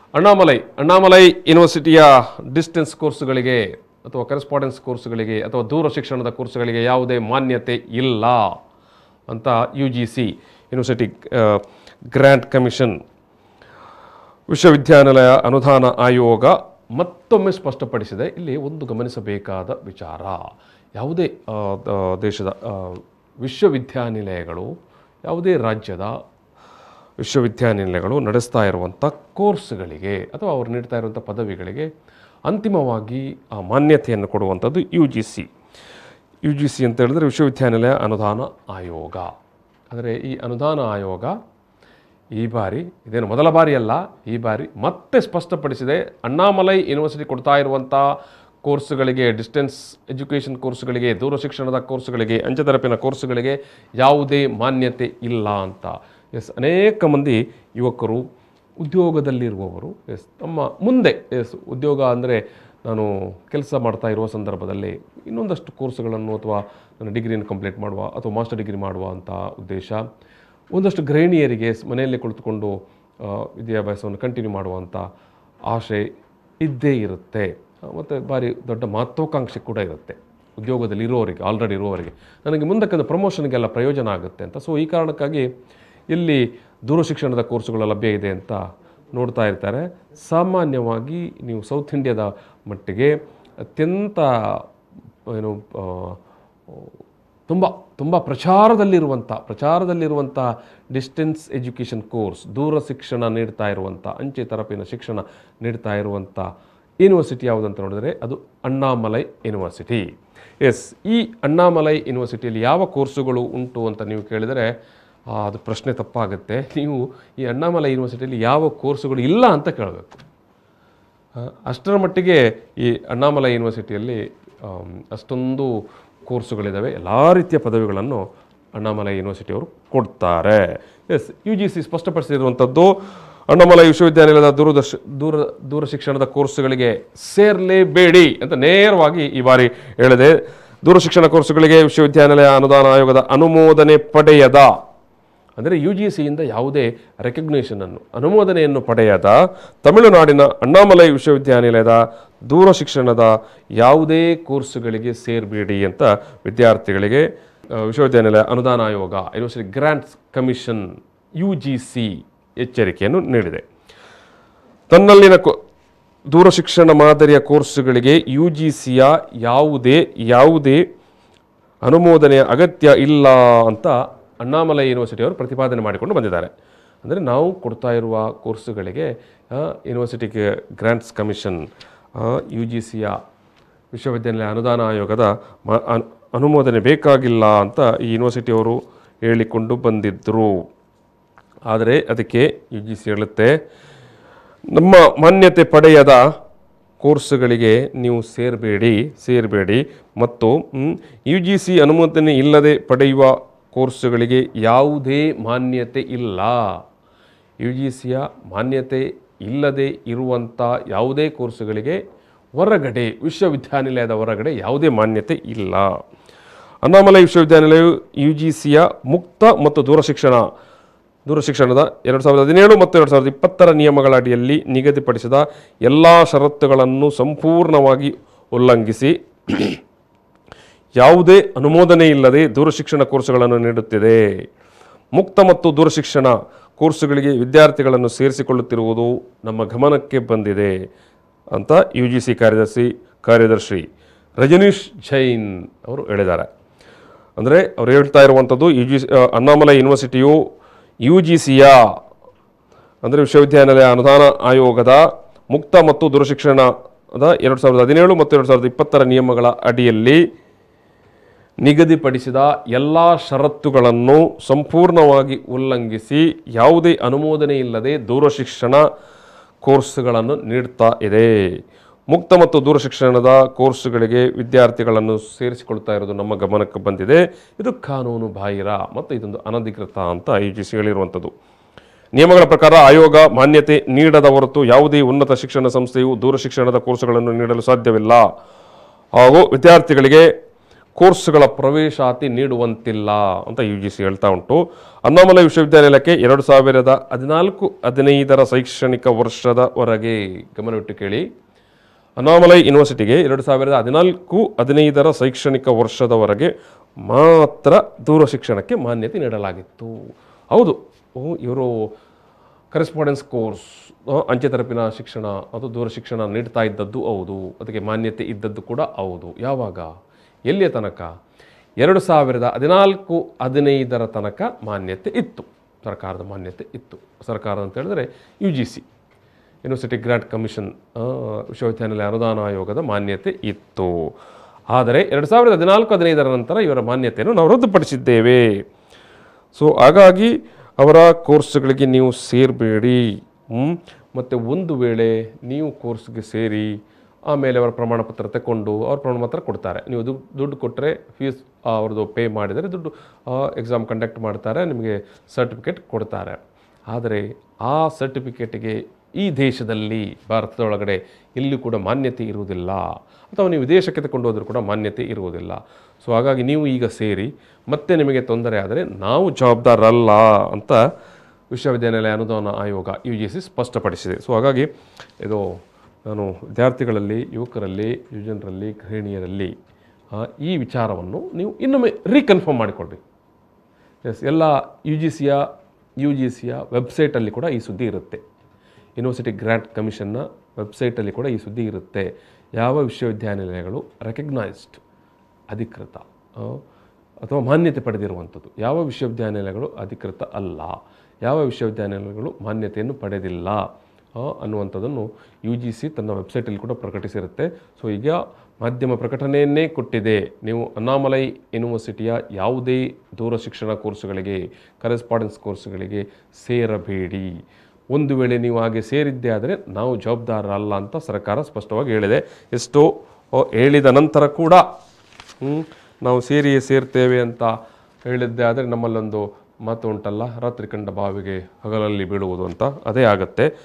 Annamalai Annamalai ಯೂನಿವರ್ಸಿಟಿಯ distance ಕೋರ್ಸ್ಗಳಿಗೆ ಅಥವಾ correspondence ಕೋರ್ಸ್ಗಳಿಗೆ ಅಥವಾ ದೂರ ಶಿಕ್ಷಣದ ಕೋರ್ಸ್ಗಳಿಗೆ ಯಾವುದೇ ಮಾನ್ಯತೆ ಇಲ್ಲ ಅಂತ U G C university grant commission ವಿಶ್ವವಿದ್ಯಾನಿಲಯ ಅನುದಾನ ಆಯೋಗ ಮತ್ತೊಮ್ಮೆ ಸ್ಪಷ್ಟಪಡಿಸಿದೆ ಇಲ್ಲಿ ಒಂದು ಗಮನಿಸಬೇಕಾದ ವಿಚಾರ ಯಾವುದೇ ಆ, ದ- ದೇಶದ ಆ, ವಿಶ್ವವಿದ್ಯಾನಿಲಯಗಳು ಯಾವುದೇ ರಾಜ್ಯದ ವಿಶ್ವವಿದ್ಯಾನಿಲಯಗಳು ನಡೆಸ್ತಾ ಇರುವಂಥ ಕೋರ್ಸ್ಗಳಿಗೆ ಅಥವಾ ಅವರು ನೀಡ್ತಾ ಇರುವಂಥ ಪದವಿಗಳಿಗೆ ಅಂತಿಮವಾಗಿ ಆ ಮಾನ್ಯತೆಯನ್ನು ಕೊಡುವಂಥದ್ದು U G C U G C ಅಂತ ಹೇಳಿದ್ರೆ ವಿಶ್ವವಿದ್ಯಾನಿಲಯ ಅನುದಾನ ಆಯೋಗ ಅಂದರೆ ಈ ಅನುದಾನ ಆಯೋಗ ಈ ಬಾರಿ ಇದೇನು ಮೊದಲ ಬಾರಿ ಅಲ್ಲ ಈ ಬಾರಿ ಮತ್ತೆ ಸ್ಪಷ್ಟಪಡಿಸಿದೆ ಅಣ್ಣಾಮಲೈ ಯೂನಿವರ್ಸಿಟಿ ಕೊಡ್ತಾ ಇರುವಂಥ ಕೋರ್ಸ್ಗಳಿಗೆ ಡಿಸ್ಟೆನ್ಸ್ ಎಜುಕೇಷನ್ ಕೋರ್ಸ್ಗಳಿಗೆ ದೂರ ಶಿಕ್ಷಣದ ಕೋರ್ಸ್ಗಳಿಗೆ ಅಂಚೆತರಪಿನ ಕೋರ್ಸ್ಗಳಿಗೆ ಯಾವುದೇ ಮಾನ್ಯತೆ ಇಲ್ಲ ಅಂತ ಎಸ್ ಅನೇಕ ಮಂದಿ ಯುವಕರು ಉದ್ಯೋಗದಲ್ಲಿರುವವರು ಎಸ್ ತಮ್ಮ ಮುಂದೆ ಎಸ್ ಉದ್ಯೋಗ ಅಂದರೆ ನಾನು ಕೆಲಸ ಮಾಡ್ತಾ ಇರುವ ಸಂದರ್ಭದಲ್ಲಿ ಇನ್ನೊಂದಷ್ಟು ಕೋರ್ಸ್ಗಳನ್ನು ಅಥವಾ ನನ್ನ ಡಿಗ್ರಿಯನ್ನು ಕಂಪ್ಲೀಟ್ ಮಾಡುವ ಅಥವಾ ಮಾಸ್ಟರ್ ಡಿಗ್ರಿ ಮಾಡುವ ಅಂತ ಉದ್ದೇಶ ಒಂದಷ್ಟು ಗೃಹಿಣಿಯರಿಗೆ ಸ್- ಮನೆಯಲ್ಲೇ ಕುಳಿತುಕೊಂಡು ಆ, ವಿದ್ಯಾಭ್ಯಾಸವನ್ನು ಕಂಟಿನ್ಯೂ ಮಾಡುವಂಥ ಆಶೆ ಇದ್ದೇ ಇರುತ್ತೆ ಮತ್ತು ಭಾರಿ ದೊಡ್ಡ ಮಹತ್ವಾಕಾಂಕ್ಷೆ ಕೂಡ ಇರುತ್ತೆ ಉದ್ಯೋಗದಲ್ಲಿ ಇರೋರಿಗೆ ಆಲ್ರೆಡಿ ಇರುವವರಿಗೆ ನನಗೆ ಮುಂದಕ್ಕೆ ಪ್ರಮೋಷನ್ಗೆಲ್ಲ ಪ್ರಯೋಜನ ಆಗುತ್ತೆ ಅಂತ ಸೊ ಈ ಕಾರಣಕ್ಕಾಗಿ ಎಲ್ಲಿ ದೂರ ಶಿಕ್ಷಣದ ಕೋರ್ಸುಗಳು ಲಭ್ಯ ಇದೆ ಅಂತ ನೋಡ್ತಾ ಇರ್ತಾರೆ ಸಾಮಾನ್ಯವಾಗಿ ನೀವು ಸೌತ್ ಇಂಡಿಯಾದ ಮಟ್ಟಿಗೆ ಅತ್ಯಂತ ಏನು ಆ, ತುಂಬ ತುಂಬ ಪ್ರಚಾರದಲ್ಲಿರುವಂಥ ಪ್ರಚಾರದಲ್ಲಿರುವಂಥ ಡಿಸ್ಟೆನ್ಸ್ ಎಜುಕೇಷನ್ ಕೋರ್ಸ್ ದೂರ ಶಿಕ್ಷಣ ನೀಡ್ತಾ ಇರುವಂಥ ಅಂಚೆ ತರಪಿನ ಶಿಕ್ಷಣ ನೀಡ್ತಾ ಇರುವಂಥ ಯೂನಿವರ್ಸಿಟಿ ಯಾವುದಂತ ನೋಡಿದರೆ ಅದು ಅಣ್ಣಾಮಲೈ ಯೂನಿವರ್ಸಿಟಿ ಎಸ್ ಈ ಅಣ್ಣಾಮಲೈ ಯೂನಿವರ್ಸಿಟಿಯಲ್ಲಿ ಯಾವ ಕೋರ್ಸುಗಳು ಉಂಟು ಅಂತ ನೀವು ಕೇಳಿದರೆ ಆ, ಅದು ಪ್ರಶ್ನೆ ತಪ್ಪಾಗುತ್ತೆ ನೀವು ಈ ಅಣ್ಣಾಮಲೈ ಯೂನಿವರ್ಸಿಟಿಯಲ್ಲಿ ಯಾವ ಕೋರ್ಸುಗಳು ಇಲ್ಲ ಅಂತ ಕೇಳಬೇಕು ಆ, ಅಷ್ಟರ ಮಟ್ಟಿಗೆ ಈ ಅಣ್ಣಾಮಲೈ ಯೂನಿವರ್ಸಿಟಿಯಲ್ಲಿ ಆಮ್, ಅಷ್ಟೊಂದು ಕೋರ್ಸುಗಳಿದ್ದಾವೆ ಎಲ್ಲ ರೀತಿಯ ಪದವಿಗಳನ್ನು ಅಣ್ಣಾಮಲೈ ಯೂನಿವರ್ಸಿಟಿಯವರು ಕೊಡ್ತಾರೆ ಎಸ್ ಯು ಜಿ ಸಿ ಸ್ಪಷ್ಟಪಡಿಸಿರುವಂಥದ್ದು ಅಣ್ಣಾಮಲೈ ವಿಶ್ವವಿದ್ಯಾನಿಲಯದ ದೂರದರ್ಶ ದೂರ ದೂರ ಶಿಕ್ಷಣದ ಕೋರ್ಸುಗಳಿಗೆ ಸೇರಲೇಬೇಡಿ ಅಂತ ನೇರವಾಗಿ ಈ ಬಾರಿ ಹೇಳಿದೆ ದೂರ ಶಿಕ್ಷಣ ಕೋರ್ಸುಗಳಿಗೆ ವಿಶ್ವವಿದ್ಯಾನಿಲಯ ಅನುದಾನ ಆಯೋಗದ ಅನುಮೋದನೆ ಪಡೆಯದ ಅಂದರೆ ಯು ಜಿ ಸಿಯಿಂದ ಯಾವುದೇ ರೆಕಗ್ನೇಷನನ್ನು ಅನುಮೋದನೆಯನ್ನು ಪಡೆಯದ ತಮಿಳುನಾಡಿನ ಅಣ್ಣಾಮಲೈ ವಿಶ್ವವಿದ್ಯಾನಿಲಯದ ದೂರ ಶಿಕ್ಷಣದ ಯಾವುದೇ ಕೋರ್ಸುಗಳಿಗೆ ಸೇರಬೇಡಿ ಅಂತ ವಿದ್ಯಾರ್ಥಿಗಳಿಗೆ ಆ, ವಿಶ್ವವಿದ್ಯಾನಿಲಯ ಅನುದಾನ ಆಯೋಗ university grants commission U G C ಎಚ್ಚರಿಕೆಯನ್ನು ನೀಡಿದೆ ತನ್ನಲ್ಲಿನ ಕೋ ದೂರ ಶಿಕ್ಷಣ ಮಾದರಿಯ ಕೋರ್ಸುಗಳಿಗೆ ಯು ಜಿ ಸಿಯ ಯಾವುದೇ ಯಾವುದೇ ಅನುಮೋದನೆಯ ಅಗತ್ಯ ಇಲ್ಲ ಅಂತ ಅಣ್ಣಾಮಲೈ ಯೂನಿವರ್ಸಿಟಿಯವರು ಪ್ರತಿಪಾದನೆ ಮಾಡಿಕೊಂಡು ಬಂದಿದ್ದಾರೆ ಅಂದರೆ ನಾವು ಕೊಡ್ತಾ ಇರುವ ಕೋರ್ಸುಗಳಿಗೆ ಯೂನಿವರ್ಸಿಟಿಗೆ ಗ್ರ್ಯಾಂಟ್ಸ್ ಕಮಿಷನ್ ಯು ಜಿ ಸಿಯ ವಿಶ್ವವಿದ್ಯಾನಿಲಯ ಅನುದಾನ ಆಯೋಗದ ಮ- ಅನು- ಅನುಮೋದನೆ ಬೇಕಾಗಿಲ್ಲ ಅಂತ ಈ ಯೂನಿವರ್ಸಿಟಿಯವರು ಹೇಳಿಕೊಂಡು ಬಂದಿದ್ದರು ಆದರೆ ಅದಕ್ಕೆ ಯು ಜಿ ಸಿ ಹೇಳುತ್ತೆ ನಮ್ಮ ಮಾನ್ಯತೆ ಪಡೆಯದ ಕೋರ್ಸುಗಳಿಗೆ ನೀವು ಸೇರಬೇಡಿ ಸೇರಬೇಡಿ ಮತ್ತು ಯು ಜಿ ಸಿ ಅನುಮೋದನೆ ಇಲ್ಲದೆ ಪಡೆಯುವ ಕೋರ್ಸುಗಳಿಗೆ ಯಾವುದೇ ಮಾನ್ಯತೆ ಇಲ್ಲ ಯು ಜಿ ಸಿಯ ಮಾನ್ಯತೆ ಇಲ್ಲದೆ ಇರುವಂಥ ಯಾವುದೇ ಕೋರ್ಸುಗಳಿಗೆ ಹೊರಗಡೆ ವಿಶ್ವವಿದ್ಯಾನಿಲಯದ ಹೊರಗಡೆ ಯಾವುದೇ ಮಾನ್ಯತೆ ಇಲ್ಲ ಅಣ್ಣಾಮಲೈ ವಿಶ್ವವಿದ್ಯಾನಿಲಯವು ಯು ಜಿ ಸಿಯ ಮುಕ್ತ ಮತ್ತು ದೂರ ಶಿಕ್ಷಣ ದೂರ ಶಿಕ್ಷಣದ ಎರಡು ಸಾವಿರದ ಹದಿನೇಳು ಮತ್ತು ಎರಡು ಸಾವಿರದ ಇಪ್ಪತ್ತರ ನಿಯಮಗಳ ಅಡಿಯಲ್ಲಿ ನಿಗದಿಪಡಿಸಿದ ಎಲ್ಲ ಷರತ್ತುಗಳನ್ನು ಸಂಪೂರ್ಣವಾಗಿ ಉಲ್ಲಂಘಿಸಿ ಯಾವುದೇ ಅನುಮೋದನೆ ಇಲ್ಲದೆ ದೂರಶಿಕ್ಷಣ ಕೋರ್ಸುಗಳನ್ನು ನೀಡುತ್ತಿದೆ ಮುಕ್ತ ಮತ್ತು ದೂರಶಿಕ್ಷಣ ಕೋರ್ಸುಗಳಿಗೆ ವಿದ್ಯಾರ್ಥಿಗಳನ್ನು ಸೇರಿಸಿಕೊಳ್ಳುತ್ತಿರುವುದು ನಮ್ಮ ಗಮನಕ್ಕೆ ಬಂದಿದೆ ಅಂತ ಯು ಜಿ ಸಿ ಕಾರ್ಯದರ್ಶಿ ಕಾರ್ಯದರ್ಶಿ ರಜನೀಶ್ ಜೈನ್ ಅವರು ಹೇಳಿದ್ದಾರೆ ಅಂದರೆ ಅವ್ರು ಹೇಳ್ತಾ ಇರುವಂಥದ್ದು ಯು ಜಿ ಅಣ್ಣಾಮಲೈ ಯೂನಿವರ್ಸಿಟಿಯು ಯು ಜಿ ಸಿಯ ಅಂದರೆ ವಿಶ್ವವಿದ್ಯಾನಿಲಯ ಅನುದಾನ ಆಯೋಗದ ಮುಕ್ತ ಮತ್ತು ದೂರಶಿಕ್ಷಣದ ಎರಡು ಸಾವಿರದ ಹದಿನೇಳು ಮತ್ತು ಎರಡು ಸಾವಿರದ ಇಪ್ಪತ್ತರ ನಿಯಮಗಳ ಅಡಿಯಲ್ಲಿ ನಿಗದಿಪಡಿಸಿದ ಎಲ್ಲ ಷರತ್ತುಗಳನ್ನು ಸಂಪೂರ್ಣವಾಗಿ ಉಲ್ಲಂಘಿಸಿ ಯಾವುದೇ ಅನುಮೋದನೆ ಇಲ್ಲದೆ ದೂರಶಿಕ್ಷಣ ಕೋರ್ಸ್ಗಳನ್ನು ನೀಡ್ತಾ ಇದೆ ಮುಕ್ತ ಮತ್ತು ದೂರಶಿಕ್ಷಣದ ಕೋರ್ಸ್ಗಳಿಗೆ ವಿದ್ಯಾರ್ಥಿಗಳನ್ನು ಸೇರಿಸಿಕೊಳ್ತಾ ಇರೋದು ನಮ್ಮ ಗಮನಕ್ಕೆ ಬಂದಿದೆ ಇದು ಕಾನೂನು ಬಾಹಿರ ಮತ್ತು ಇದೊಂದು ಅನಧಿಕೃತ ಅಂತ ಯು ಜಿ ಸಿ ಹೇಳಿರುವಂಥದ್ದು ನಿಯಮಗಳ ಪ್ರಕಾರ ಆಯೋಗ ಮಾನ್ಯತೆ ನೀಡದ ಹೊರತು ಯಾವುದೇ ಉನ್ನತ ಶಿಕ್ಷಣ ಸಂಸ್ಥೆಯು ದೂರ ಶಿಕ್ಷಣದ ಕೋರ್ಸುಗಳನ್ನು ನೀಡಲು ಸಾಧ್ಯವಿಲ್ಲ ಹಾಗೂ ವಿದ್ಯಾರ್ಥಿಗಳಿಗೆ ಕೋರ್ಸ್ಗಳ ಪ್ರವೇಶಾತಿ ನೀಡುವಂತಿಲ್ಲ ಅಂತ ಯು ಜಿ ಸಿ ಹೇಳ್ತಾ ಉಂಟು ಅಣ್ಣಾಮಲೈ ವಿಶ್ವವಿದ್ಯಾನಿಲಯಕ್ಕೆ ಎರಡು ಸಾವಿರದ ಹದಿನಾಲ್ಕು ಹದಿನೈದರ ಶೈಕ್ಷಣಿಕ ವರ್ಷದವರೆಗೆ ಗಮನವಿಟ್ಟು ಕೇಳಿ ಅಣ್ಣಾಮಲೈ ಯೂನಿವರ್ಸಿಟಿಗೆ ಎರಡು ಸಾವಿರದ ಹದಿನಾಲ್ಕು ಹದಿನೈದರ ಶೈಕ್ಷಣಿಕ ವರ್ಷದವರೆಗೆ ಮಾತ್ರ ದೂರ ಶಿಕ್ಷಣಕ್ಕೆ ಮಾನ್ಯತೆ ನೀಡಲಾಗಿತ್ತು ಹೌದು ಇವರು ಕರೆಸ್ಪಾಂಡೆನ್ಸ್ ಕೋರ್ಸ್ ಅಂಚೆ ತರಪಿನ ಶಿಕ್ಷಣ ಅದು ದೂರ ಶಿಕ್ಷಣ ನೀಡ್ತಾ ಇದ್ದದ್ದು ಹೌದು ಅದಕ್ಕೆ ಮಾನ್ಯತೆ ಇದ್ದದ್ದು ಕೂಡ ಹೌದು ಯಾವಾಗ ಎಲ್ಲಿಯ ತನಕ ಎರಡು ಸಾವಿರದ ಹದಿನಾಲ್ಕು ಹದಿನೈದರ ತನಕ ಮಾನ್ಯತೆ ಇತ್ತು ಸರ್ಕಾರದ ಮಾನ್ಯತೆ ಇತ್ತು ಸರ್ಕಾರ ಅಂತ ಹೇಳಿದ್ರೆ U G C university grant commission ಆ, ವಿಶ್ವವಿದ್ಯಾನಿಲಯ ಅನುದಾನ ಆಯೋಗದ ಮಾನ್ಯತೆ ಇತ್ತು ಆದರೆ ಎರಡು ಸಾವಿರದ ಹದಿನಾಲ್ಕು ಹದಿನೈದರ ನಂತರ ಇವರ ಮಾನ್ಯತೆಯನ್ನು ನಾವು ರದ್ದುಪಡಿಸಿದ್ದೇವೆ ಸೊ ಹಾಗಾಗಿ ಅವರ ಕೋರ್ಸ್ಗಳಿಗೆ ನೀವು ಸೇರಬೇಡಿ ಮತ್ತು ಒಂದು ವೇಳೆ ನೀವು ಕೋರ್ಸ್ಗೆ ಸೇರಿ ಆಮೇಲೆ ಅವರ ಪ್ರಮಾಣ ಪತ್ರ ತಗೊಂಡು ಅವ್ರ ಪ್ರಮಾಣ ಪತ್ರ ಕೊಡ್ತಾರೆ ನೀವು ದುಡ್ಡು ದುಡ್ಡು ಕೊಟ್ಟರೆ ಫೀಸ್ ಅವ್ರದ್ದು ಪೇ ಮಾಡಿದರೆ ದುಡ್ಡು ಎಕ್ಸಾಮ್ ಕಂಡಕ್ಟ್ ಮಾಡ್ತಾರೆ ನಿಮಗೆ ಸರ್ಟಿಫಿಕೇಟ್ ಕೊಡ್ತಾರೆ ಆದರೆ ಆ ಸರ್ಟಿಫಿಕೇಟಿಗೆ ಈ ದೇಶದಲ್ಲಿ ಭಾರತದೊಳಗಡೆ ಎಲ್ಲಿ ಕೂಡ ಮಾನ್ಯತೆ ಇರುವುದಿಲ್ಲ ಅಥವಾ ನೀವು ವಿದೇಶಕ್ಕೆ ತಗೊಂಡು ಹೋದರೂ ಕೂಡ ಮಾನ್ಯತೆ ಇರುವುದಿಲ್ಲ ಸೊ ಹಾಗಾಗಿ ನೀವು ಈಗ ಸೇರಿ ಮತ್ತೆ ನಿಮಗೆ ತೊಂದರೆ ಆದರೆ ನಾವು ಜವಾಬ್ದಾರಲ್ಲ ಅಂತ ವಿಶ್ವವಿದ್ಯಾನಿಲಯ ಅನುದಾನ ಆಯೋಗ ಯು ಜಿ ಸಿ ಸ್ಪಷ್ಟಪಡಿಸಿದೆ ಸೊ ಹಾಗಾಗಿ ಇದು ನಾನು ವಿದ್ಯಾರ್ಥಿಗಳಲ್ಲಿ ಯುವಕರಲ್ಲಿ ಯುವಜನರಲ್ಲಿ ಗೃಹಿಣಿಯರಲ್ಲಿ ಆ, ಈ ವಿಚಾರವನ್ನು ನೀವು ಇನ್ನೊಮ್ಮೆ ರೀಕನ್ಫರ್ಮ್ ಮಾಡಿಕೊಳ್ಬೇಕು ಎಸ್ ಎಲ್ಲ ಯು ಜಿ ಸಿಯ ಯು ಜಿ ಸಿಯ ವೆಬ್ಸೈಟಲ್ಲಿ ಕೂಡ ಈ ಸುದ್ದಿ ಇರುತ್ತೆ ಯೂನಿವರ್ಸಿಟಿ ಗ್ರ್ಯಾಂಟ್ ಕಮಿಷನ್ನ ವೆಬ್ಸೈಟಲ್ಲಿ ಕೂಡ ಈ ಸುದ್ದಿ ಇರುತ್ತೆ ಯಾವ ವಿಶ್ವವಿದ್ಯಾನಿಲಯಗಳು ರೆಕಗ್ನೈಸ್ಡ್ ಅಧಿಕೃತ ಆ, ಅಥವಾ ಮಾನ್ಯತೆ ಪಡೆದಿರುವಂಥದ್ದು ಯಾವ ವಿಶ್ವವಿದ್ಯಾನಿಲಯಗಳು ಅಧಿಕೃತ ಅಲ್ಲ ಯಾವ ವಿಶ್ವವಿದ್ಯಾನಿಲಯಗಳು ಮಾನ್ಯತೆಯನ್ನು ಪಡೆದಿಲ್ಲ ಆ, ಅನ್ನುವಂಥದ್ದನ್ನು ಯು ಜಿ ಸಿ ತನ್ನ ವೆಬ್ಸೈಟಲ್ಲಿ ಕೂಡ ಪ್ರಕಟಿಸಿರುತ್ತೆ ಸೊ ಈಗ ಮಾಧ್ಯಮ ಪ್ರಕಟಣೆಯನ್ನೇ ಕೊಟ್ಟಿದೆ ನೀವು ಅಣ್ಣಾಮಲೈ ಯೂನಿವರ್ಸಿಟಿಯ ಯಾವುದೇ ದೂರ ಶಿಕ್ಷಣ ಕೋರ್ಸುಗಳಿಗೆ ಕರೆಸ್ಪಾಂಡೆನ್ಸ್ ಕೋರ್ಸುಗಳಿಗೆ ಸೇರಬೇಡಿ ಒಂದು ವೇಳೆ ನೀವು ಹಾಗೆ ಸೇರಿದ್ದೇ ಆದರೆ ನಾವು ಜವಾಬ್ದಾರ ಅಲ್ಲ ಅಂತ ಸರ್ಕಾರ ಸ್ಪಷ್ಟವಾಗಿ ಹೇಳಿದೆ ಎಷ್ಟೋ ಆ, ಹೇಳಿದ ನಂತರ ಕೂಡ ಹ್ಮ್, ನಾವು ಸೇರಿಯೇ ಸೇರ್ತೇವೆ ಅಂತ ಹೇಳಿದ್ದೆ ಆದರೆ ನಮ್ಮಲ್ಲೊಂದು ಮಾತು ಉಂಟಲ್ಲ ರಾತ್ರಿ ಕಂಡ ಬಾವಿಗೆ ಹಗಲಲ್ಲಿ ಬೀಳುವುದು ಅಂತ ಅದೇ ಆಗತ್ತೆ